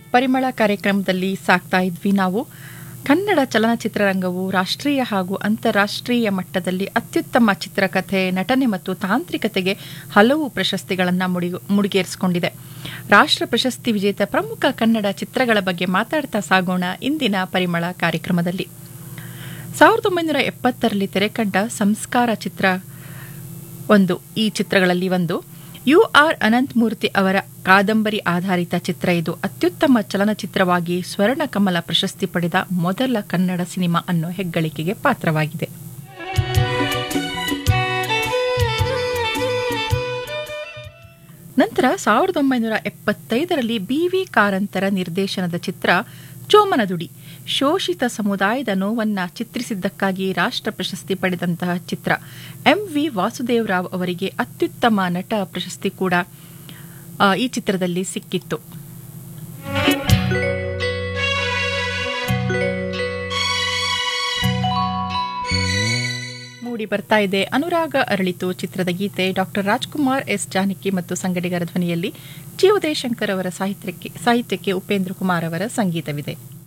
ಪರಿಮಳ ಕಾರ್ಯಕ್ರಮದಲ್ಲಿ ಸಾಕ್ತಾ ಇದ್ವಿ ನಾವು ಕನ್ನಡ ಚಲನಚಿತ್ರರಂಗವು ರಾಷ್ಟ್ರೀಯ ಹಾಗೂ ಅಂತಾರಾಷ್ಟ್ರೀಯ ಮಟ್ಟದಲ್ಲಿ ಅತ್ಯುತ್ತಮ ಚಿತ್ರಕಥೆ ನಟನೆ ಮತ್ತು ತಾಂತ್ರಿಕತೆಗೆ ಹಲವು ಪ್ರಶಸ್ತಿಗಳನ್ನು ಮುಡಿ ಮುಡಿಗೇರಿಸಿಕೊಂಡಿದೆ ರಾಷ್ಟ್ರ ಪ್ರಶಸ್ತಿ ವಿಜೇತ ಪ್ರಮುಖ ಕನ್ನಡ ಚಿತ್ರಗಳ ಬಗ್ಗೆ ಮಾತಾಡ್ತಾ ಸಾಗೋಣ ಇಂದಿನ ಪರಿಮಳ ಕಾರ್ಯಕ್ರಮದಲ್ಲಿ ಸಾವಿರದ ಒಂಬೈನೂರ ಎಪ್ಪತ್ತರಲ್ಲಿ ತೆರೆಕಂಡ ಸಂಸ್ಕಾರ ಚಿತ್ರ ಒಂದು ಈ ಚಿತ್ರಗಳಲ್ಲಿ ಒಂದು ಯು ಆರ್ ಅನಂತಮೂರ್ತಿ ಅವರ ಕಾದಂಬರಿ ಆಧಾರಿತ ಚಿತ್ರ ಇದು ಅತ್ಯುತ್ತಮ ಚಲನಚಿತ್ರವಾಗಿ ಸ್ವರ್ಣ ಕಮಲ ಪ್ರಶಸ್ತಿ ಪಡೆದ ಮೊದಲ ಕನ್ನಡ ಸಿನಿಮಾ ಅನ್ನೋ ಹೆಗ್ಗಳಿಕೆಗೆ ಪಾತ್ರವಾಗಿದೆ ನಂತರ ಸಾವಿರದ ಒಂಬೈನೂರ ಎಪ್ಪತ್ತೈದರಲ್ಲಿ ಬಿ ವಿ ಕಾರಂತರ ನಿರ್ದೇಶನದ ಚಿತ್ರ ಚೋಮನದುಡಿ ಶೋಷಿತ ಸಮುದಾಯದ ನೋವನ್ನ ಚಿತ್ರಿಸಿದ್ದಕ್ಕಾಗಿ ರಾಷ್ಟ್ರ ಪ್ರಶಸ್ತಿ ಪಡೆದಂತಹ ಚಿತ್ರ ಎಂ ವಿ ವಾಸುದೇವರಾವ್ ಅವರಿಗೆ ಅತ್ಯುತ್ತಮ ನಟ ಪ್ರಶಸ್ತಿ ಕೂಡ ಆ, ಈ ಚಿತ್ರದಲ್ಲಿ ಸಿಕ್ಕಿತ್ತು ಮೂಡಿ ಬರ್ತಾ ಇದೆ ಅನುರಾಗ ಅರಳಿತು ಚಿತ್ರದ ಗೀತೆ ಡಾಕ್ಟರ್ ರಾಜ್ಕುಮಾರ್ ಎಸ್ ಜಾನಕಿ ಮತ್ತು ಸಂಗಡಿಗರ ಧ್ವನಿಯಲ್ಲಿ ಜಿ ಉದಯಶಂಕರ್ ಅವರ ಸಾಹಿತ್ಯಕ್ಕೆ ಸಾಹಿತ್ಯಕ್ಕೆ ಉಪೇಂದ್ರ ಕುಮಾರ್ ಅವರ ಸಂಗೀತವಿದೆ